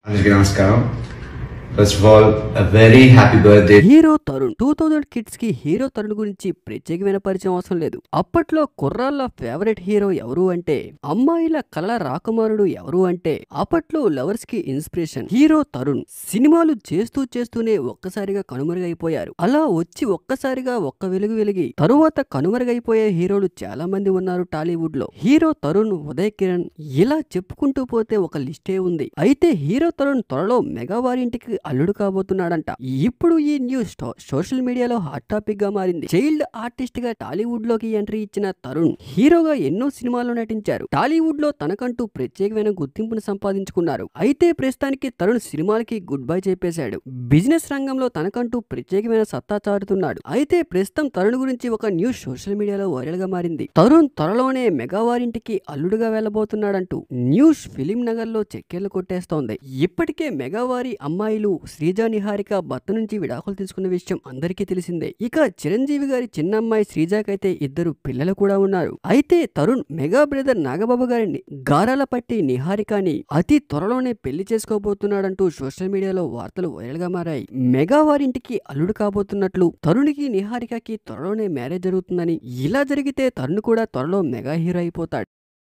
అందరికీ నమస్కారం first of all a very happy birthday hero Tarun two thousand kids కి hero Tarun గురించి ప్రత్యేకమైన పరిచయం అవసరం లేదు అప్పట్లో కుర్రాళ్ళ ఫేవరెట్ హీరో ఎవరు అంటే అమ్మాయిల కళ రాకుమారుడు ఎవరు అంటే అప్పట్లో లవర్స్ కి ఇన్స్పిరేషన్ హీరో తరుణ్ సినిమాలు చేస్తూ చేస్తూనే ఒక్కసారిగా కనుమరుగైపోయారు అలా వచ్చి ఒక్కసారిగా ఒక్క వెలుగు వెలిగి తరువాత కనుమరుగైపోయే హీరోలు చాలా మంది ఉన్నారు టాలీవుడ్ లో హీరో తరుణ్ ఉదయ్ కిరణ్ ఇలా చెప్పుకుంటూ పోతే ఒక లిస్టే ఉంది అయితే హీరో తరుణ్ త్వరలో మెగావారింటికి అల్లుడు కాబోతున్నాడంట ఇప్పుడు ఈ న్యూస్ స్టో- సోషల్ మీడియాలో హాట్ టాపిక్ గా మారింది చైల్డ్ ఆర్టిస్ట్ గా టాలీవుడ్ లోకి ఎంట్రీ ఇచ్చిన తరుణ్ హీరోగా ఎన్నో సినిమాల్లో నటించారు టాలీవుడ్ లో తనకంటూ ప్రత్యేకమైన గుర్తింపును సంపాదించుకున్నారు అయితే ప్రస్తుతానికి తరుణ్ సినిమాలకి గుడ్ బై చెప్పేశాడు బిజినెస్ రంగంలో తనకంటూ ప్రత్యేకమైన సత్తా చాటుతున్నాడు అయితే ప్రస్తుతం తరుణ్ గురించి ఒక న్యూస్ సోషల్ మీడియాలో వైరల్ గా మారింది తరుణ్ త్వరలోనే మెగావారింటికి అల్లుడుగా వెళ్లబోతున్నాడంటూ న్యూస్ ఫిలిం నగర్ లో చెక్కేళ్లు కొట్టేస్తోంది ఇప్పటికే మెగావారి అమ్మాయిలు శ్రీజ నిహారిక భర్త నుంచి విడాకులు తీసుకున్న విషయం అందరికీ తెలిసిందే ఇక చిరంజీవి గారి చిన్న అమ్మాయి శ్రీజాకైతే ఇద్దరు పిల్లలు కూడా ఉన్నారు అయితే తరుణ్ మెగా బ్రదర్ నాగబాబు గారిని గారాల పట్టి నిహారికని అతి త్వరలోనే పెళ్లి చేసుకోబోతున్నాడంటూ సోషల్ మీడియాలో వార్తలు వైరల్ గా మారాయి మెగా వారింటికి అల్లుడు కాబోతున్నట్లు తరుణ్కి నిహారికకి త్వరలోనే మ్యారేజ్ జరుగుతుందని ఇలా జరిగితే తరుణ్ కూడా త్వరలో మెగా హీరో అయిపోతాడు